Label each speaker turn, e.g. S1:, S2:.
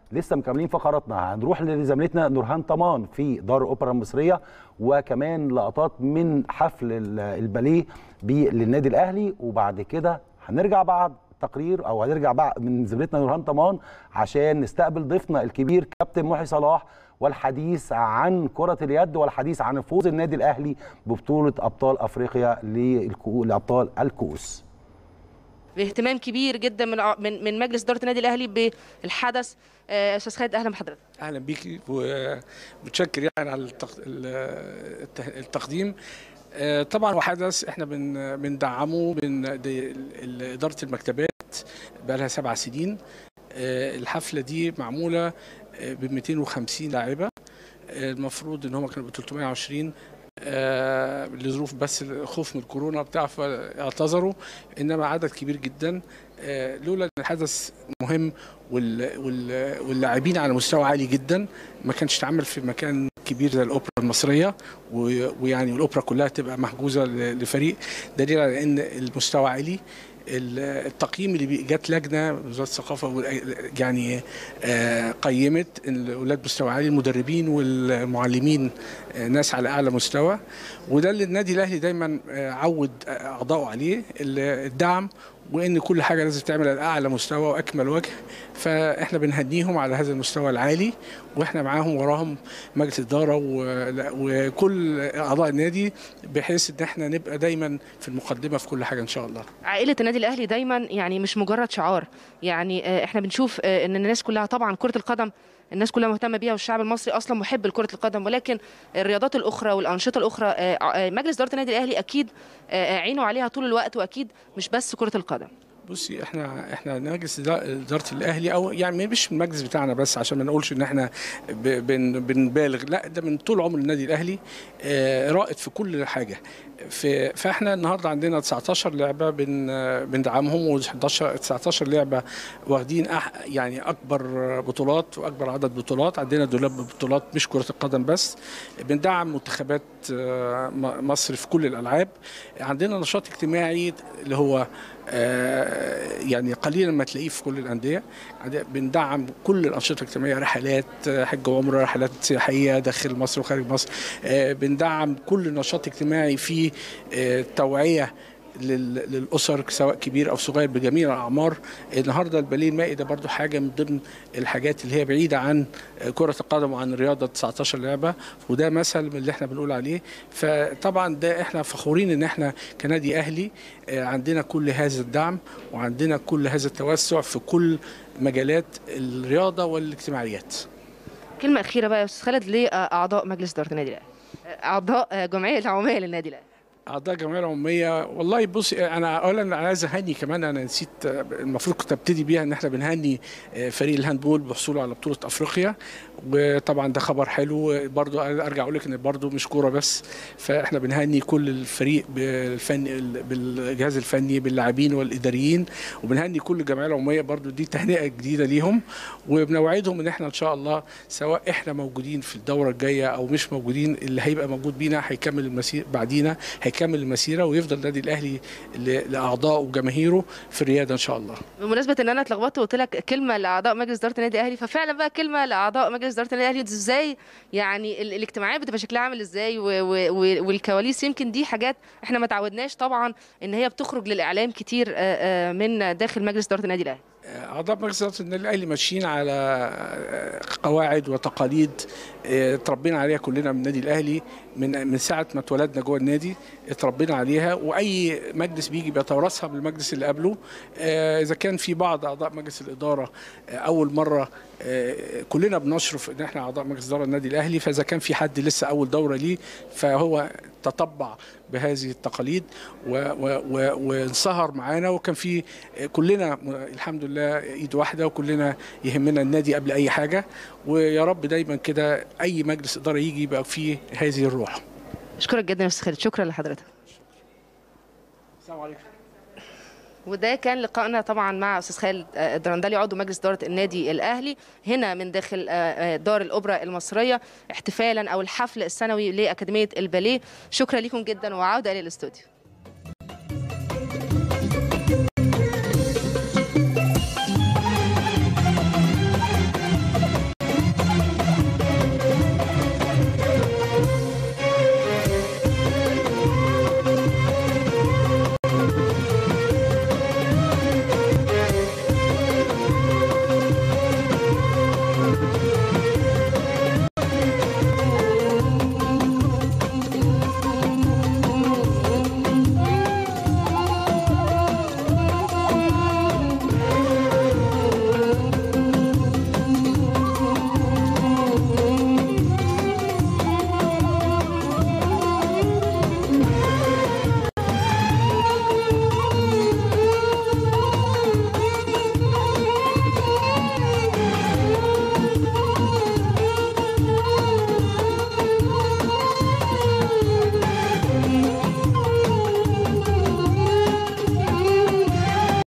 S1: لسه مكملين فقراتنا هنروح لزميلتنا نورهان طمان في دار الاوبرا المصريه وكمان لقطات من حفل ال- الباليه ب- للنادي الاهلي وبعد كده هنرجع بعد تقرير او هنرجع بعد من زميلتنا نورهان طمان عشان نستقبل ضيفنا الكبير كابتن محي صلاح والحديث عن كرة اليد والحديث عن فوز النادي الأهلي ببطولة أبطال أفريقيا للكؤو- لأبطال الكؤوس
S2: باهتمام كبير جدا من ع- من من مجلس اداره النادي الاهلي بالحدث آه، استاذ خالد اهلا بحضرتك
S3: اهلا بيكي ومتشكر يعني على التق- ال- الت- التقديم آه، طبعا هو حدث احنا بن بندعمه من دي- ال- اداره المكتبات بقى لها سبع سنين آه، الحفله دي معموله ب 250 لاعبه آه، المفروض ان هم كانوا ب 320 آه، لظروف بس الخوف من الكورونا بتاع فاعتذروا انما عدد كبير جدا آه، لولا ان الحدث مهم وال- وال- واللاعبين على مستوى عالي جدا ما كانش اتعمل في مكان كبير زي الاوبرا المصريه و- ويعني الاوبرا كلها تبقى محجوزه ل- لفريق دليل على ان المستوى عالي ال- التقييم اللي بي- جت لجنه وزاره الثقافه وال- يعني آه، قيمت إن الاولاد مستوى عالي المدربين والمعلمين آه، ناس على اعلى مستوى وده اللي النادي الاهلي دايما آه، عود اعضائه عليه ال- الدعم وان كل حاجه لازم تعمل على اعلى مستوى واكمل وجه فاحنا بنهنيهم على هذا المستوى العالي واحنا معاهم وراهم مجلس اداره و- وكل اعضاء النادي بحيث ان احنا نبقى دايما في المقدمه في كل حاجه ان شاء الله
S2: عائله النادي الاهلي دايما يعني مش مجرد شعار يعني آه، احنا بنشوف آه، ان الناس كلها طبعا كره القدم الناس كلها مهتمه بيها والشعب المصري اصلا محب لكره القدم ولكن الرياضات الاخرى والانشطه الاخرى آه، آه، مجلس اداره النادي الاهلي اكيد آه، عينه عليها طول الوقت واكيد مش بس كره القدم
S3: بصي احنا احنا مجلس إدا- اداره الاهلي او يعني مش المجلس بتاعنا بس عشان ما نقولش ان احنا ب- بن بنبالغ لا ده من طول عمر النادي الاهلي آه، رائد في كل حاجه في فاحنا النهارده عندنا 19 لعبه بن بندعمهم و11 19 لعبه واخدين أح يعني اكبر بطولات واكبر عدد بطولات عندنا دولاب بطولات مش كره القدم بس بندعم منتخبات آه، م- مصر في كل الالعاب عندنا نشاط اجتماعي اللي هو آه، يعني قليلا ما تلاقيه في كل الانديه عند- بندعم كل الانشطه الاجتماعيه رحلات آه، حج وعمره رحلات سياحيه داخل مصر وخارج مصر آه، بندعم كل نشاط اجتماعي فيه آه، توعيه لل- للاسر سواء كبير او صغير بجميع الاعمار النهارده الباليه المائي ده برضو حاجه من ضمن الحاجات اللي هي بعيده عن كره القدم وعن الرياضه 19 لعبه وده مثل من اللي احنا بنقول عليه فطبعا ده احنا فخورين ان احنا كنادي اهلي آه، عندنا كل هذا الدعم وعندنا كل هذا التوسع في كل مجالات الرياضه والاجتماعيات
S2: كلمه اخيره بقى يا استاذ خالد لاعضاء مجلس اداره النادي الاهلي آه، اعضاء آه، جمعيه العمال للنادي الاهلي
S3: اعضاء الجمعيه العموميه والله بص انا اولا انا عايز اهني كمان انا نسيت المفروض كنت ابتدي بيها ان احنا بنهني فريق الهاندبول بحصوله على بطوله افريقيا وطبعا ده خبر حلو برضو ارجع اقول لك ان برضو مش كوره بس فاحنا بنهني كل الفريق بالفن بالجهاز الفني باللاعبين والاداريين وبنهني كل الجمعيه العموميه برضو دي تهنئه جديده ليهم وبنوعدهم ان احنا ان شاء الله سواء احنا موجودين في الدوره الجايه او مش موجودين اللي هيبقى موجود بينا هيكمل المسير بعدينا هيكمل المسيره ويفضل النادي الاهلي ل- لاعضائه وجماهيره في الرياده ان شاء الله
S2: بمناسبه ان انا اتلخبطت وقلت لك كلمه لاعضاء مجلس اداره النادي الاهلي ففعلا بقى كلمه لاعضاء مجلس اداره النادي الاهلي ازاي يعني ال- الاجتماعات بتبقى شكلها عامل ازاي و- و- و- والكواليس يمكن دي حاجات احنا ما تعودناش طبعا ان هي بتخرج للاعلام كتير آه، آه، من داخل مجلس اداره النادي الاهلي
S3: اعضاء مجلس اداره النادي الاهلي ماشيين على قواعد وتقاليد اه، اتربينا عليها كلنا من النادي الاهلي من من ساعه ما اتولدنا جوه النادي اتربينا عليها واي مجلس بيجي بيتوارثها من المجلس اللي قبله اه، اذا كان في بعض اعضاء مجلس الاداره اه، اول مره اه، كلنا بنشرف ان احنا اعضاء مجلس اداره النادي الاهلي فاذا كان في حد لسه اول دوره ليه فهو تطبع بهذه التقاليد و- و- و- وانصهر معانا وكان في كلنا م- الحمد لله ايد واحده وكلنا يهمنا النادي قبل اي حاجه ويا رب دايما كده اي مجلس اداره يجي يبقى فيه هذه الروح
S2: اشكرك جدا يا استاذ خالد شكرا لحضرتك
S3: السلام عليكم
S2: وده كان لقائنا طبعا مع استاذ خالد آه، الدرندلي عضو مجلس اداره النادي الاهلي هنا من داخل آه، آه، دار الاوبرا المصريه احتفالا او الحفل السنوي لاكاديميه الباليه شكرا لكم جدا وعوده الى الاستوديو